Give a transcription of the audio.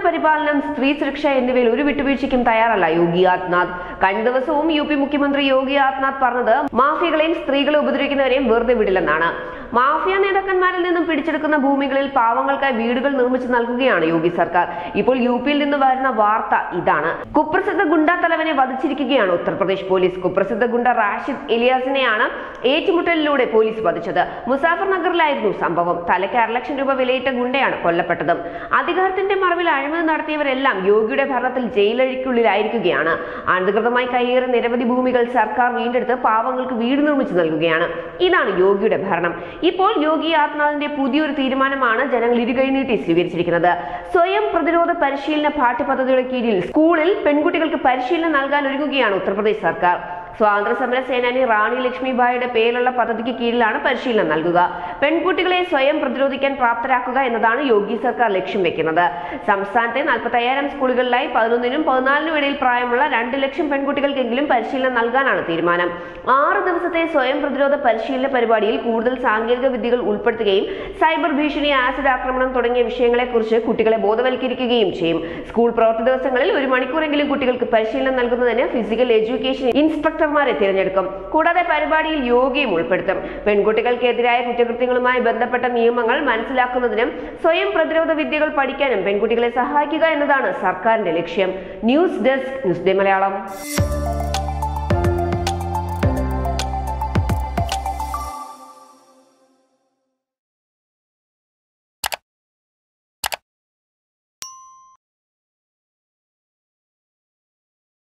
പരിപാലനം സ്ത്രീ സുരക്ഷ എന്നിവയിൽ ഒരു വിട്ടുവീഴ്ചയ്ക്കും തയ്യാറല്ല യോഗി ആദിത്യനാഥ് കഴിഞ്ഞ ദിവസവും യു പി മുഖ്യമന്ത്രി യോഗി ആദിത്യനാഥ് പറഞ്ഞത് മാഫിയകളെയും സ്ത്രീകളെ ഉപദ്രവിക്കുന്നവരെയും വെറുതെ വിടില്ലെന്നാണ് മാഫിയ നേതാക്കന്മാരിൽ നിന്നും പിടിച്ചെടുക്കുന്ന ഭൂമികളിൽ പാവങ്ങൾക്കായി വീടുകൾ നിർമ്മിച്ചു നൽകുകയാണ് യോഗി സർക്കാർ ഇപ്പോൾ യു പിയിൽ നിന്ന് വരുന്ന വാർത്ത ഇതാണ് കുപ്രസിദ്ധ ഗുണ്ട തലവനെ വധിച്ചിരിക്കുകയാണ് ഉത്തർപ്രദേശ് പോലീസ് കുപ്രസിദ്ധ ഗുണ്ട റാഷിദ് എലിയാസിനെയാണ് ഏറ്റുമുട്ടലിലൂടെ പോലീസ് വധിച്ചത് മുസാഫർ നഗറിലായിരുന്നു സംഭവം തലയ്ക്ക് അര ലക്ഷം രൂപ വിലയിട്ട ഗുണ്ടയാണ് കൊല്ലപ്പെട്ടത് അധികാരത്തിന്റെ മറവിൽ അഴിമതി നടത്തിയവരെല്ലാം യോഗിയുടെ ഭരണത്തിൽ ജയിലഴിക്കുള്ളിലായിരിക്കുകയാണ് അനധികൃതമായി കയ്യേറിയ നിരവധി ഭൂമികൾ സർക്കാർ വീണ്ടെടുത്ത് പാവങ്ങൾക്ക് വീട് നിർമ്മിച്ചു നൽകുകയാണ് ഇതാണ് യോഗിയുടെ ഭരണം ഇപ്പോൾ യോഗി ആത്മാവിന്റെ പുതിയൊരു തീരുമാനമാണ് ജനങ്ങൾ ഇരുകൈ നീട്ടി സ്വീകരിച്ചിരിക്കുന്നത് സ്വയം പ്രതിരോധ പരിശീലന പാഠ്യപദ്ധതിയുടെ കീഴിൽ സ്കൂളിൽ പെൺകുട്ടികൾക്ക് പരിശീലനം നൽകാൻ ഒരുങ്ങുകയാണ് ഉത്തർപ്രദേശ് സർക്കാർ സ്വാതന്ത്ര്യ സമര സേനാനി റാണി ലക്ഷ്മിബായിയുടെ പേരിലുള്ള പദ്ധതിക്ക് കീഴിലാണ് പരിശീലനം നൽകുക പെൺകുട്ടികളെ സ്വയം പ്രതിരോധിക്കാൻ പ്രാപ്തരാക്കുക എന്നതാണ് യോഗി സർക്കാർ ലക്ഷ്യം വെക്കുന്നത് സംസ്ഥാനത്തെ നാൽപ്പത്തി അയ്യായിരം സ്കൂളുകളിലായി പതിനൊന്നിനും പതിനാലിനും ഇടയിൽ പ്രായമുള്ള രണ്ട് ലക്ഷം പെൺകുട്ടികൾക്കെങ്കിലും പരിശീലനം നൽകാനാണ് തീരുമാനം ആറ് ദിവസത്തെ സ്വയം പ്രതിരോധ പരിശീലന പരിപാടിയിൽ കൂടുതൽ സാങ്കേതിക വിദ്യകൾ ഉൾപ്പെടുത്തുകയും സൈബർ ഭീഷണി ആസിഡ് ആക്രമണം തുടങ്ങിയ വിഷയങ്ങളെക്കുറിച്ച് കുട്ടികളെ ബോധവൽക്കരിക്കുകയും ചെയ്യും സ്കൂൾ പ്രവൃത്തി ദിവസങ്ങളിൽ ഒരു മണിക്കൂറെങ്കിലും കുട്ടികൾക്ക് പരിശീലനം നൽകുന്നതിന് ഫിസിക്കൽ എഡ്യൂക്കേഷൻ ഇൻസ്ട്രക്ടർമാരെ തിരഞ്ഞെടുക്കും കൂടാതെ പരിപാടിയിൽ യോഗയും ഉൾപ്പെടുത്തും പെൺകുട്ടികൾക്കെതിരായ കുറ്റകൃത്യങ്ങളുമായി ബന്ധപ്പെട്ട നിയമങ്ങൾ മനസ്സിലാക്കുന്നതിനും സ്വയം പ്രതിരോധ വിദ്യകൾ പഠിക്കാനും പെൺകുട്ടികളെ സഹായിക്കുക എന്നതാണ് സർക്കാരിന്റെ ലക്ഷ്യം news desk news day Malayalam